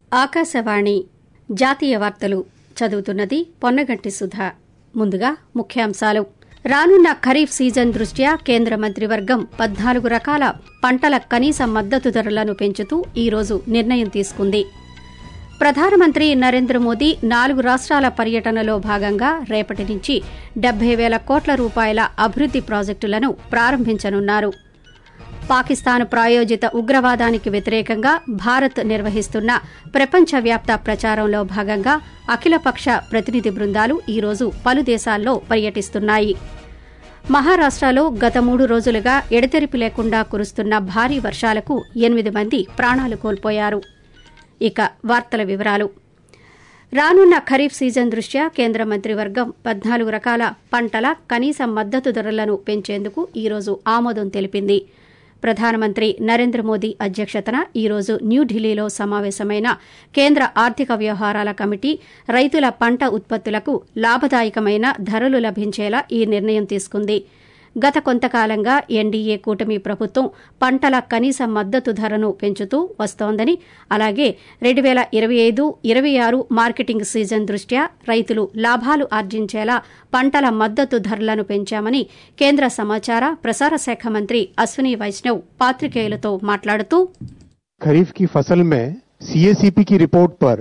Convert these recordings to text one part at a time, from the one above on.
ఆకాశవాణి జాతీయ వార్తలు చదువుతున్నది పొన్నగంటి సుధా ముందుగా ముఖ్యాంశాలు రానున్న ఖరీఫ్ సీజన్ దృష్ట్యా కేంద్ర మంత్రివర్గం పద్నాలుగు రకాల పంటల కనీస మద్దతు ధరలను పెంచుతూ ఈ రోజు నిర్ణయం తీసుకుంది ప్రధానమంత్రి నరేంద్ర మోదీ నాలుగు రాష్ట్రాల పర్యటనలో భాగంగా రేపటి నుంచి డెబ్బై వేల కోట్ల రూపాయల అభివృద్ది ప్రాజెక్టులను ప్రారంభించనున్నారు పాకిస్తాన్ ప్రాయోజిత ఉగ్రవాదానికి వ్యతిరేకంగా భారత్ నిర్వహిస్తున్న ప్రపంచవ్యాప్త ప్రచారంలో భాగంగా అఖిలపక్ష ప్రతినిధి బృందాలు ఈరోజు పలు దేశాల్లో పర్యటిస్తున్నాయి మహారాష్టలో గత మూడు రోజులుగా ఎడతెరిపి లేకుండా కురుస్తున్న భారీ వర్షాలకు ఎనిమిది మంది ప్రాణాలు కోల్పోయారు ఇక వార్తల వివరాలు రానున్న ఖరీఫ్ సీజన్ దృష్ట్యా కేంద్ర మంత్రివర్గం పద్నాలుగు రకాల పంటల కనీస మద్దతు ధరలను పెంచేందుకు ఈరోజు ఆమోదం తెలిపింది ప్రధానమంత్రి నరేంద్ర మోదీ అధ్యక్షతన ఈరోజు న్యూఢిల్లీలో సమావేశమైన కేంద్ర ఆర్థిక వ్యవహారాల కమిటీ రైతుల పంట ఉత్పత్తులకు లాభదాయకమైన ధరలు లభించేలా ఈ నిర్ణయం తీసుకుంది గత కొంతకాలంగా ఎన్డీఏ కూటమి ప్రభుత్వం పంటల కనీస మద్దతు ధరను పెంచుతూ వస్తోందని అలాగే రెండు వేల ఇరవై ఐదు ఇరవై ఆరు మార్కెటింగ్ సీజన్ దృష్ట్యా రైతులు లాభాలు ఆర్జించేలా పంటల మద్దతు ధరలను పెంచామని కేంద్ర సమాచార ప్రసార శాఖ మంత్రి అశ్విని వైష్ణవ్ పాత్రికేయులతో మాట్లాడుతూ खरीफ की फसल में सीएसीपी की रिपोर्ट पर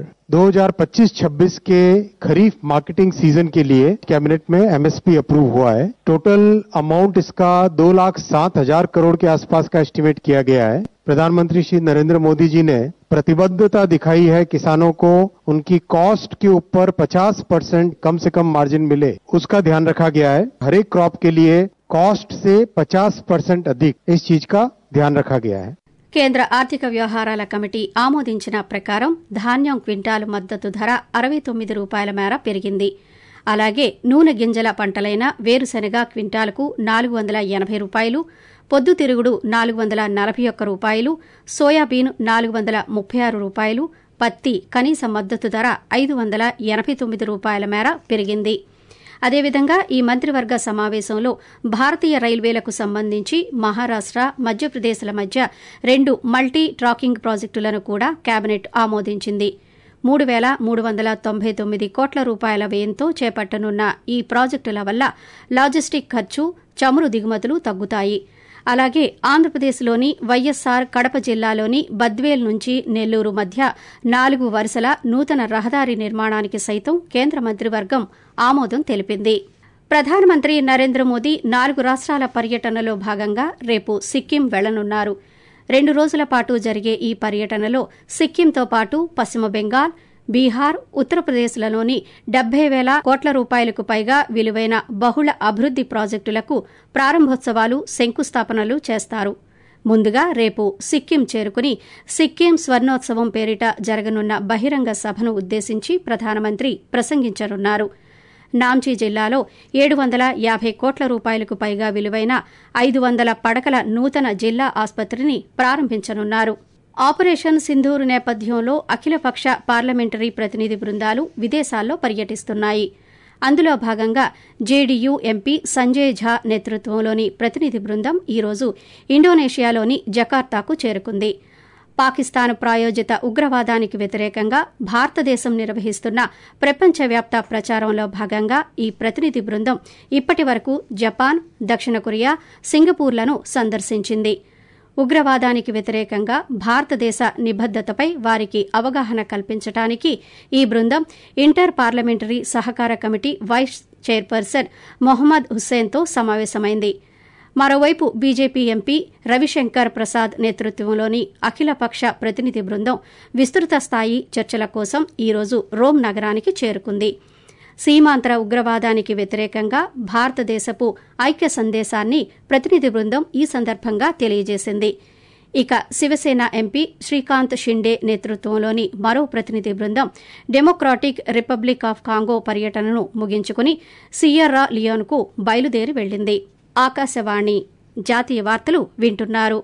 2025-26 के खरीफ मार्केटिंग सीजन के लिए कैबिनेट में एमएसपी अप्रूव हुआ है टोटल अमाउंट इसका दो लाख सात हजार करोड़ के आसपास का एस्टिमेट किया गया है प्रधानमंत्री श्री नरेंद्र मोदी जी ने प्रतिबद्धता दिखाई है किसानों को उनकी कॉस्ट के ऊपर 50 परसेंट कम से कम मार्जिन मिले उसका ध्यान रखा गया है हर एक क्रॉप के लिए कॉस्ट से 50 परसेंट अधिक इस चीज का ध्यान रखा गया है కేంద్ర ఆర్థిక వ్యవహారాల కమిటీ ఆమోదించిన ప్రకారం ధాన్యం క్వింటాలు మద్దతు ధర అరవై తొమ్మిది రూపాయల మేర పెరిగింది అలాగే నూనె గింజల పంటలైన వేరుశెనగ క్వింటాలకు నాలుగు వందల ఎనభై రూపాయలు పొద్దుతిరుగుడు నాలుగు వందల నలభై ఒక్క రూపాయలు సోయాబీన్ నాలుగు వందల ముప్పై ఆరు రూపాయలు పత్తి కనీస మద్దతు ధర ఐదు వందల ఎనభై తొమ్మిది రూపాయల మేర పెరిగింది అదేవిధంగా ఈ మంత్రివర్గ సమావేశంలో భారతీయ రైల్వేలకు సంబంధించి మహారాష్ట మధ్యప్రదేశ్ల మధ్య రెండు మల్టీ ట్రాకింగ్ ప్రాజెక్టులను కూడా కేబినెట్ ఆమోదించింది మూడు వేల మూడు వందల తొంభై తొమ్మిది కోట్ల రూపాయల వ్యయంతో చేపట్టనున్న ఈ ప్రాజెక్టుల వల్ల లాజిస్టిక్ ఖర్చు చమురు దిగుమతులు తగ్గుతాయి అలాగే ఆంధ్రప్రదేశ్లోని వైఎస్సార్ కడప జిల్లాలోని బద్వేల్ నుంచి నెల్లూరు మధ్య నాలుగు వరుసల నూతన రహదారి నిర్మాణానికి సైతం కేంద్ర మంత్రివర్గం ఆమోదం తెలిపింది ప్రధానమంత్రి నరేంద్ర మోదీ నాలుగు రాష్ట్రాల పర్యటనలో భాగంగా రేపు సిక్కిం వెళ్లనున్నారు రెండు రోజుల పాటు జరిగే ఈ పర్యటనలో సిక్కింతో పాటు పశ్చిమ బెంగాల్ బీహార్ ఉత్తరప్రదేశ్లలోని డెబ్బై వేల కోట్ల రూపాయలకు పైగా విలువైన బహుళ అభివృద్ది ప్రాజెక్టులకు ప్రారంభోత్సవాలు శంకుస్థాపనలు చేస్తారు ముందుగా రేపు సిక్కిం చేరుకుని సిక్కిం స్వర్ణోత్సవం పేరిట జరగనున్న బహిరంగ సభను ఉద్దేశించి ప్రధానమంత్రి ప్రసంగించనున్నారు నాంచీ జిల్లాలో ఏడు వందల యాభై కోట్ల రూపాయలకు పైగా విలువైన ఐదు వందల పడకల నూతన జిల్లా ఆసుపత్రిని ప్రారంభించనున్నారు ఆపరేషన్ సింధూర్ నేపథ్యంలో అఖిలపక్ష పార్లమెంటరీ ప్రతినిధి బృందాలు విదేశాల్లో పర్యటిస్తున్నాయి అందులో భాగంగా జేడీయూ ఎంపీ సంజయ్ ఝా నేతృత్వంలోని ప్రతినిధి బృందం ఈరోజు ఇండోనేషియాలోని జకార్తాకు చేరుకుంది పాకిస్తాన్ ప్రాయోజిత ఉగ్రవాదానికి వ్యతిరేకంగా భారతదేశం నిర్వహిస్తున్న ప్రపంచవ్యాప్త ప్రచారంలో భాగంగా ఈ ప్రతినిధి బృందం ఇప్పటి వరకు జపాన్ దక్షిణ కొరియా సింగపూర్లను సందర్శించింది ఉగ్రవాదానికి వ్యతిరేకంగా భారతదేశ నిబద్దతపై వారికి అవగాహన కల్పించడానికి ఈ బృందం ఇంటర్ పార్లమెంటరీ సహకార కమిటీ వైస్ చైర్పర్సన్ మొహమ్మద్ హుస్సేన్తో సమావేశమైంది మరోవైపు బీజేపీ ఎంపీ రవిశంకర్ ప్రసాద్ నేతృత్వంలోని అఖిలపక్ష ప్రతినిధి బృందం విస్తృత స్థాయి చర్చల కోసం ఈరోజు రోమ్ నగరానికి చేరుకుంది సీమాంతర ఉగ్రవాదానికి వ్యతిరేకంగా భారతదేశపు ఐక్య సందేశాన్ని ప్రతినిధి బృందం ఈ సందర్భంగా తెలియజేసింది ఇక శివసేన ఎంపీ శ్రీకాంత్ షిండే నేతృత్వంలోని మరో ప్రతినిధి బృందం డెమోక్రాటిక్ రిపబ్లిక్ ఆఫ్ కాంగో పర్యటనను ముగించుకుని సియర్రా లియోన్కు బయలుదేరి వెళ్లింది ఆకాశవాణి జాతీయ వార్తలు వింటున్నారు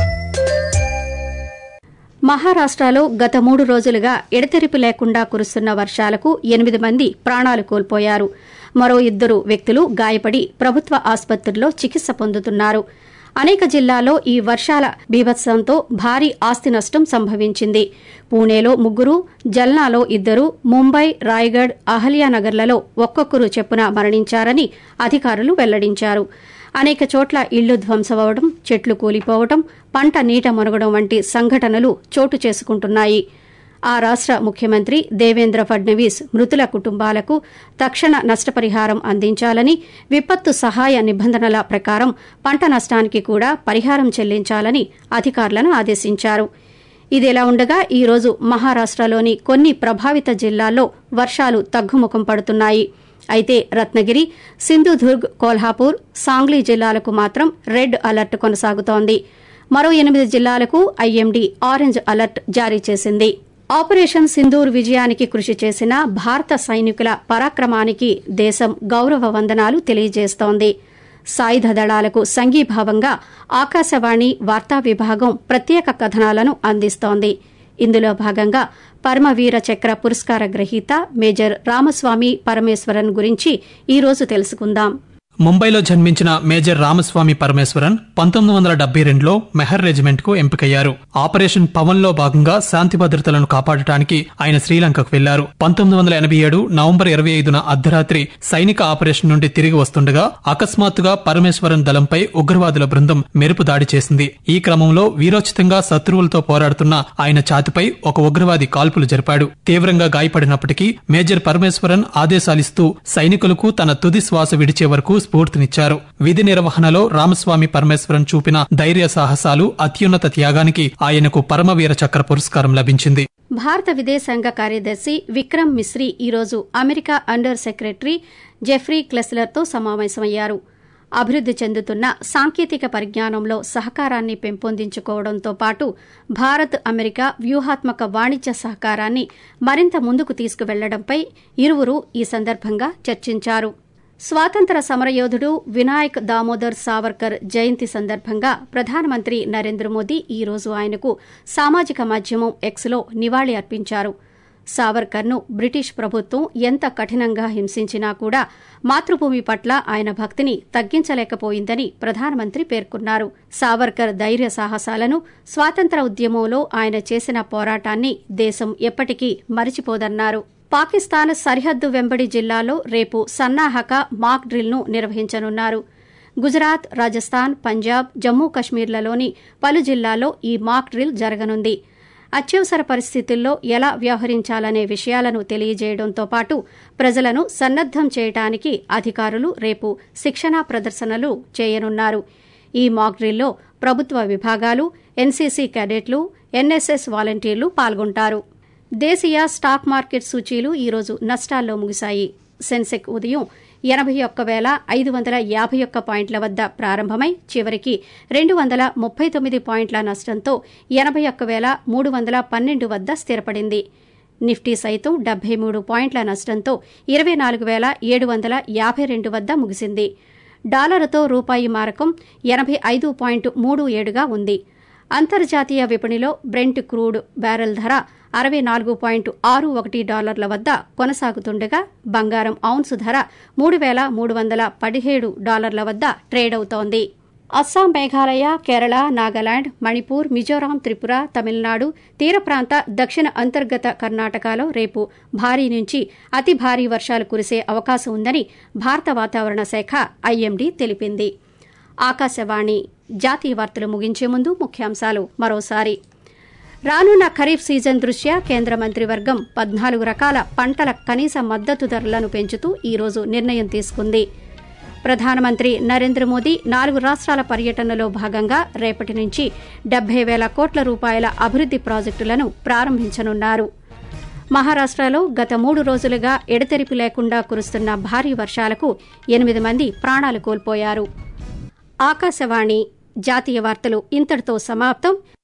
మహారాష్టలో గత మూడు రోజులుగా ఎడతెరిపి లేకుండా కురుస్తున్న వర్షాలకు ఎనిమిది మంది ప్రాణాలు కోల్పోయారు మరో ఇద్దరు వ్యక్తులు గాయపడి ప్రభుత్వ ఆసుపత్రుల్లో చికిత్స పొందుతున్నారు అనేక జిల్లాల్లో ఈ వర్షాల బీభత్సంతో భారీ ఆస్తి నష్టం సంభవించింది పూణేలో ముగ్గురు జల్నాలో ఇద్దరు ముంబై రాయ్గఢ్ అహల్యానగర్లలో ఒక్కొక్కరు చెప్పున మరణించారని అధికారులు వెల్లడించారు అనేక చోట్ల ఇళ్లు ధ్వంసమవడం చెట్లు కూలిపోవడం పంట నీట మునగడం వంటి సంఘటనలు చోటు చేసుకుంటున్నాయి ఆ రాష్ట ముఖ్యమంత్రి దేవేంద్ర ఫడ్నవీస్ మృతుల కుటుంబాలకు తక్షణ నష్టపరిహారం అందించాలని విపత్తు సహాయ నిబంధనల ప్రకారం పంట నష్టానికి కూడా పరిహారం చెల్లించాలని అధికారులను ఆదేశించారు ఇదిలా ఉండగా ఈ రోజు మహారాష్టలోని కొన్ని ప్రభావిత జిల్లాల్లో వర్షాలు తగ్గుముఖం పడుతున్నాయి అయితే రత్నగిరి సింధుదుర్గ్ కోల్హాపూర్ సాంగ్లీ జిల్లాలకు మాత్రం రెడ్ అలర్ట్ కొనసాగుతోంది మరో ఎనిమిది జిల్లాలకు ఐఎండీ ఆరెంజ్ అలర్ట్ జారీ చేసింది ఆపరేషన్ సింధూర్ విజయానికి కృషి చేసిన భారత సైనికుల పరాక్రమానికి దేశం గౌరవ వందనాలు తెలియజేస్తోంది సాయుధ దళాలకు సంఘీభావంగా ఆకాశవాణి వార్తా విభాగం ప్రత్యేక కథనాలను అందిస్తోంది ఇందులో భాగంగా పరమవీర చక్ర పురస్కార గ్రహీత మేజర్ రామస్వామి పరమేశ్వరన్ గురించి ఈ రోజు తెలుసుకుందాం ముంబైలో జన్మించిన మేజర్ రామస్వామి పరమేశ్వరన్ పంతొమ్మిది వందల డెబ్బై రెండులో మెహర్ రెజిమెంట్ కు ఎంపికయ్యారు ఆపరేషన్ పవన్ లో భాగంగా శాంతి భద్రతలను కాపాడటానికి ఆయన శ్రీలంకకు వెళ్లారు పంతొమ్మిది వందల ఎనభై ఏడు నవంబర్ ఇరవై ఐదున అర్ధరాత్రి సైనిక ఆపరేషన్ నుండి తిరిగి వస్తుండగా అకస్మాత్తుగా పరమేశ్వరన్ దళంపై ఉగ్రవాదుల బృందం మెరుపు దాడి చేసింది ఈ క్రమంలో వీరోచితంగా శత్రువులతో పోరాడుతున్న ఆయన ఛాతిపై ఒక ఉగ్రవాది కాల్పులు జరిపాడు తీవ్రంగా గాయపడినప్పటికీ మేజర్ పరమేశ్వరన్ ఆదేశాలిస్తూ సైనికులకు తన తుది శ్వాస విడిచే వరకు స్ఫూర్తినిచ్చారు విధి నిర్వహణలో రామస్వామి పరమేశ్వరన్ చూపిన ధైర్య సాహసాలు అత్యున్నత త్యాగానికి ఆయనకు పరమవీర చక్ర పురస్కారం లభించింది భారత విదేశాంగ కార్యదర్శి విక్రమ్ మిశ్రీ ఈరోజు అమెరికా అండర్ సెక్రటరీ జెఫ్రీ క్లెస్లర్తో సమావేశమయ్యారు అభివృద్ది చెందుతున్న సాంకేతిక పరిజ్ఞానంలో సహకారాన్ని పెంపొందించుకోవడంతో పాటు భారత్ అమెరికా వ్యూహాత్మక వాణిజ్య సహకారాన్ని మరింత ముందుకు తీసుకువెళ్లడంపై ఇరువురు ఈ సందర్భంగా చర్చించారు స్వాతంత్ర సమరయోధుడు వినాయక్ దామోదర్ సావర్కర్ జయంతి సందర్భంగా ప్రధానమంత్రి నరేంద్ర మోదీ ఈ రోజు ఆయనకు సామాజిక మాధ్యమం ఎక్స్లో నివాళి అర్పించారు సావర్కర్ను బ్రిటిష్ ప్రభుత్వం ఎంత కఠినంగా హింసించినా కూడా మాతృభూమి పట్ల ఆయన భక్తిని తగ్గించలేకపోయిందని ప్రధానమంత్రి పేర్కొన్నారు సావర్కర్ ధైర్య సాహసాలను స్వాతంత్ర ఉద్యమంలో ఆయన చేసిన పోరాటాన్ని దేశం ఎప్పటికీ మరిచిపోదన్నారు పాకిస్తాన్ సరిహద్దు వెంబడి జిల్లాలో రేపు సన్నాహక మాక్ డ్రిల్ను నిర్వహించనున్నారు గుజరాత్ రాజస్థాన్ పంజాబ్ జమ్మూ కశ్మీర్లలోని పలు జిల్లాల్లో ఈ మాక్ డ్రిల్ జరగనుంది అత్యవసర పరిస్థితుల్లో ఎలా వ్యవహరించాలనే విషయాలను తెలియజేయడంతో పాటు ప్రజలను సన్నద్దం చేయడానికి అధికారులు రేపు శిక్షణా ప్రదర్శనలు చేయనున్నారు ఈ మాక్ డ్రిల్లో ప్రభుత్వ విభాగాలు ఎన్సీసీ క్యాడెట్లు ఎన్ఎస్ఎస్ వాలంటీర్లు పాల్గొంటారు దేశీయ స్టాక్ మార్కెట్ సూచీలు ఈరోజు నష్టాల్లో ముగిశాయి సెన్సెక్ ఉదయం ఎనభై ఒక్క వేల ఐదు వందల యాభై ఒక్క పాయింట్ల వద్ద ప్రారంభమై చివరికి రెండు వందల ముప్పై తొమ్మిది పాయింట్ల నష్టంతో ఎనభై ఒక్క వేల మూడు వందల పన్నెండు వద్ద స్థిరపడింది నిఫ్టీ సైతం డెబ్బై మూడు పాయింట్ల నష్టంతో ఇరవై నాలుగు వేల ఏడు వందల యాభై రెండు వద్ద ముగిసింది డాలరుతో రూపాయి మారకం ఎనభై ఐదు పాయింట్ మూడు ఏడుగా ఉంది అంతర్జాతీయ విపణిలో బ్రెంట్ క్రూడ్ బ్యారెల్ ధర అరవై నాలుగు పాయింట్ ఆరు ఒకటి డాలర్ల వద్ద కొనసాగుతుండగా బంగారం ఔన్సు ధర మూడు వేల మూడు వందల పదిహేడు డాలర్ల వద్ద ట్రేడ్ అవుతోంది అస్సాం మేఘాలయ కేరళ నాగాలాండ్ మణిపూర్ మిజోరాం త్రిపుర తమిళనాడు తీర ప్రాంత దక్షిణ అంతర్గత కర్ణాటకలో రేపు భారీ నుంచి అతి భారీ వర్షాలు కురిసే అవకాశం ఉందని భారత వాతావరణ శాఖ ఐఎండీ తెలిపింది ఆకాశవాణి జాతీయ వార్తలు ముగించే ముందు ముఖ్యాంశాలు మరోసారి రానున్న ఖరీఫ్ సీజన్ దృష్ట్యా కేంద్ర మంత్రివర్గం పద్నాలుగు రకాల పంటల కనీస మద్దతు ధరలను పెంచుతూ ఈ రోజు నిర్ణయం తీసుకుంది ప్రధానమంత్రి నరేంద్ర మోదీ నాలుగు రాష్ట్రాల పర్యటనలో భాగంగా రేపటి నుంచి డెబ్బై వేల కోట్ల రూపాయల అభివృద్ది ప్రాజెక్టులను ప్రారంభించనున్నారు మహారాష్టలో గత మూడు రోజులుగా ఎడతెరిపి లేకుండా కురుస్తున్న భారీ వర్షాలకు ఎనిమిది మంది ప్రాణాలు కోల్పోయారు ఆకాశవాణి జాతీయ వార్తలు ఇంతటితో సమాప్తం